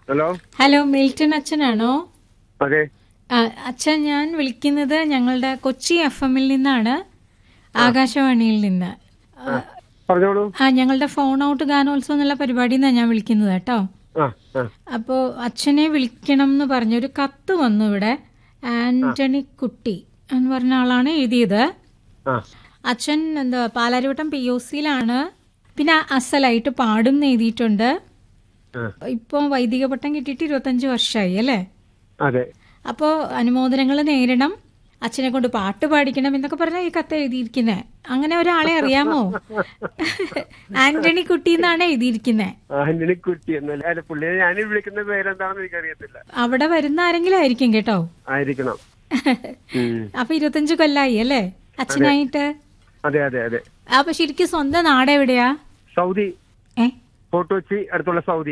Hello hello Milton അച്ഛനാണോ അതെ ആ, അച്ഛൻ ഞാൻ വിളിക്കുന്നത് ഞങ്ങളുടെ കൊച്ചി എഫ് എമ്മിൽ നിന്നാണ് ആകാശവാണിയിൽ നിന്ന് ആ, പറഞ്ഞോളൂ ആ ഞങ്ങളുടെ ഫോൺ ഔട്ട് ഗാനോത്സവം എന്നുള്ള പരിപാടിയിൽ നിന്നാണ് ഞാൻ വിളിക്കുന്നത് കേട്ടോ ആ ആ അപ്പോൾ അച്ഛനെ വിളിക്കണം എന്ന് പറഞ്ഞൊരു കത്ത് വന്നു ഇവിടെ ആന്റണി കുട്ടി എന്ന് പറഞ്ഞ ആളാണ് എഴുതിയത് ആ അച്ഛൻ എന്താ പാലാരിവട്ടം പി ഒ സിയിലാണ് പിന്നെ അസലായിട്ട് പാടും എന്ന് എഴുതിയിട്ടുണ്ട് ആ ഇപ്പോൾ വൈദിക പട്ടം കിട്ടിയിട്ട് ഇരുപത്തഞ്ച് വർഷമായി അല്ലേ അതെ അപ്പോൾ അനുമോദനങ്ങൾ നേരിടണം അച്ഛനെ കൊണ്ട് പാട്ട് പാടിക്കണം എന്നൊക്കെ പറഞ്ഞാൽ ഈ കത്ത് എഴുതിയിരിക്കുന്നത് അങ്ങനെ ഒരാളെ അറിയാമോ ആന്റണി കുട്ടി എന്നാണ് എഴുതിയിരിക്കുന്നത് ആന്റണി കുട്ടി എന്നല്ല അല്ല പുള്ളിയെ ഞാൻ വിളിക്കുന്ന പേരെന്താണെന്ന് എനിക്കറിയത്തില്ല അവിടെ വരുന്ന ആരെങ്കിലും ആയിരിക്കും കേട്ടോ ആയിരിക്കണം ഉം. അപ്പൊ ഇരുപത്തഞ്ച് കൊല്ലായി അല്ലേ അച്ഛനായിട്ട് അതെ അതെ അതെ അപ്പൊ ശരിക്കും സ്വന്തം നാട് എവിടെയാ സൗദി ഏ ഫോർട്ട് കൊച്ചി അടുത്തുള്ള സൗദി